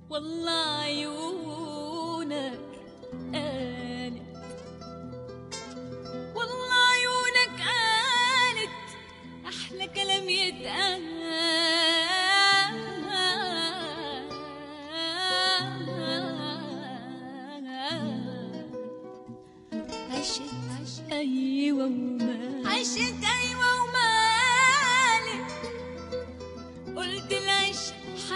والله عيونك قالت والله عيونك قالت أحلى كلام يتقال عشت عشت أيوة وما عشت أيوة ومالك قلت العيش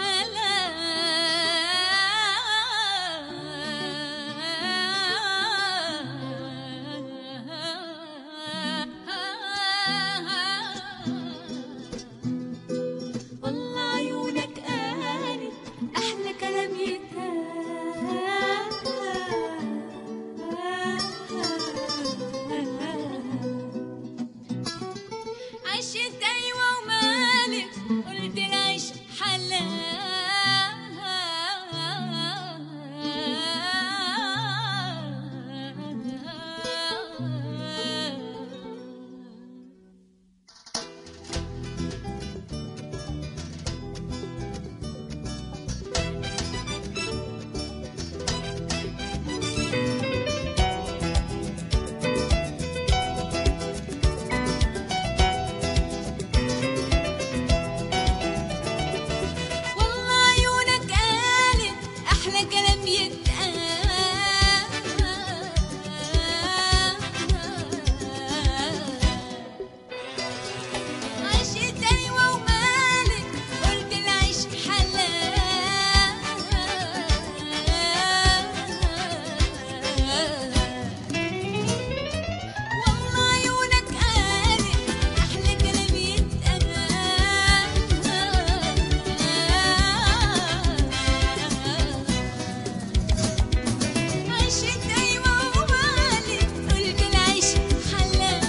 حلال والله عيونك قالت أحلى كلام يتقال عشت أيوة ومالك قلت العيش حلال والله عيونك قالت احلى كلام يتقال عشت ايوه ومالك قلت العيش حلال والله عيونك قالت أحلى كلام يتقال عشت أيوة ومالك قلت العيش حلال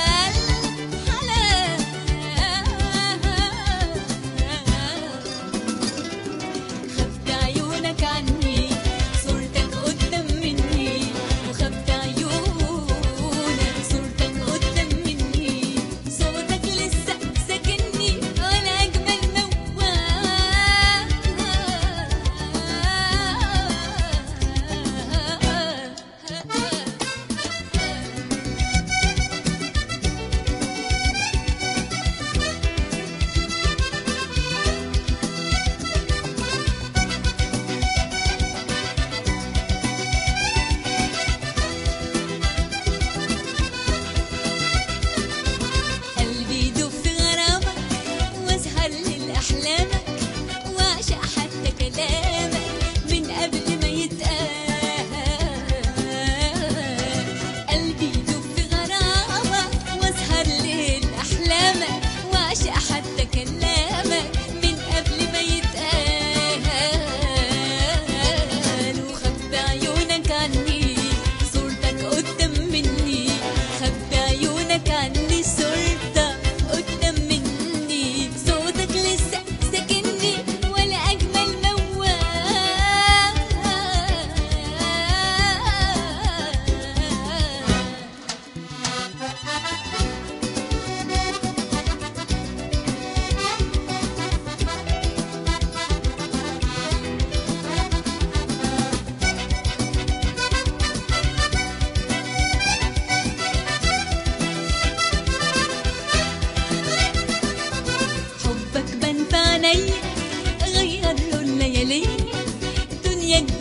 حلال خفت عيونك عني صورتك قدام مني وخفت عيونك صورتك قدام مني صوتك لسه ساكنني وانا اجمل موال قلبي يدوب في غرامك واسهر لأحلامك واعشق حتى كلامك من قبل ما يتقال قلبي يدوب في غرامك واسهر لأحلامك واعشق حتى كلامك من قبل ما يتقال وخبي عيونك عني صورتك قدام مني خبي عيونك عني صورتك قدام مني صوتك لسه ساكنني ولا أجمل موال حبك بان في عينيا غير له الليالي دنيا